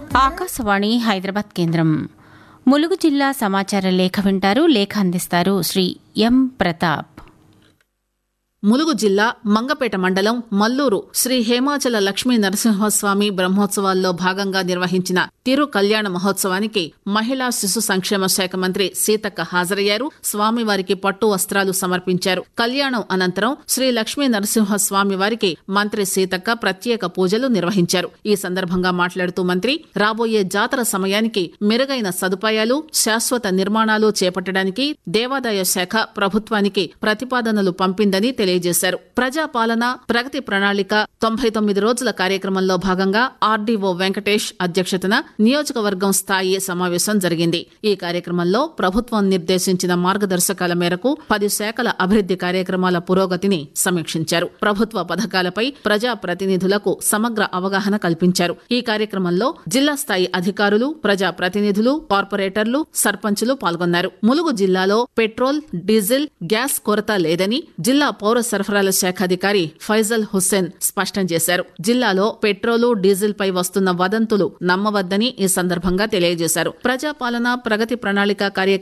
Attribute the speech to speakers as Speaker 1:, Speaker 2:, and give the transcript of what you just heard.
Speaker 1: ఆకాశవాణి హైదరాబాద్ కేంద్రం ములుగు జిల్లా సమాచార లేఖ వింటారు లేఖ అందిస్తారు శ్రీ ఎం ప్రతాప్
Speaker 2: ములుగు జిల్లా మంగపేట మండలం మల్లూరు శ్రీ హేమాచల లక్ష్మీ నరసింహస్వామి బ్రహ్మోత్సవాల్లో భాగంగా నిర్వహించిన తిరు కళ్యాణ మహోత్సవానికి మహిళా శిశు సంక్షేమ శాఖ మంత్రి సీతక్క హాజరయ్యారు స్వామివారికి పట్టు వస్త్రాలు సమర్పించారు కళ్యాణం అనంతరం శ్రీ లక్ష్మీ నరసింహస్వామి వారికి మంత్రి సీతక్క ప్రత్యేక పూజలు నిర్వహించారు ఈ సందర్భంగా మాట్లాడుతూ మంత్రి రాబోయే జాతర సమయానికి మెరుగైన సదుపాయాలు శాశ్వత నిర్మాణాలు చేపట్టడానికి దేవాదాయ శాఖ ప్రభుత్వానికి ప్రతిపాదనలు పంపిందని తెలియజేశారు ప్రజాపాలన ప్రగతి ప్రణాళిక తొంభై తొమ్మిది రోజుల కార్యక్రమంలో భాగంగా ఆర్డీఓ వెంకటేష్ అధ్యక్షతన నియోజకవర్గం స్థాయి సమావేశం జరిగింది ఈ కార్యక్రమంలో ప్రభుత్వం నిర్దేశించిన మార్గదర్శకాల మేరకు పది శాఖల అభివృద్ది కార్యక్రమాల పురోగతిని సమీక్షించారు ప్రభుత్వ పథకాలపై ప్రజా ప్రతినిధులకు సమగ్ర అవగాహన కల్పించారు ఈ కార్యక్రమంలో జిల్లా స్థాయి అధికారులు ప్రజా ప్రతినిధులు కార్పొరేటర్లు సర్పంచులు పాల్గొన్నారు ములుగు జిల్లాలో పెట్రోల్ డీజిల్ గ్యాస్ కొరత లేదని జిల్లా పౌర సరఫరాల శాఖ అధికారి ఫైజల్ హుస్సేన్ స్పష్టం చేశారు జిల్లాలో పెట్రోలు డీజిల్ పై వస్తున్న వదంతులు నమ్మవద్దని ఈ సందర్భంగా తెలియజేశారు ప్రజాపాలన ప్రగతి ప్రణాళిక కార్యక్రమం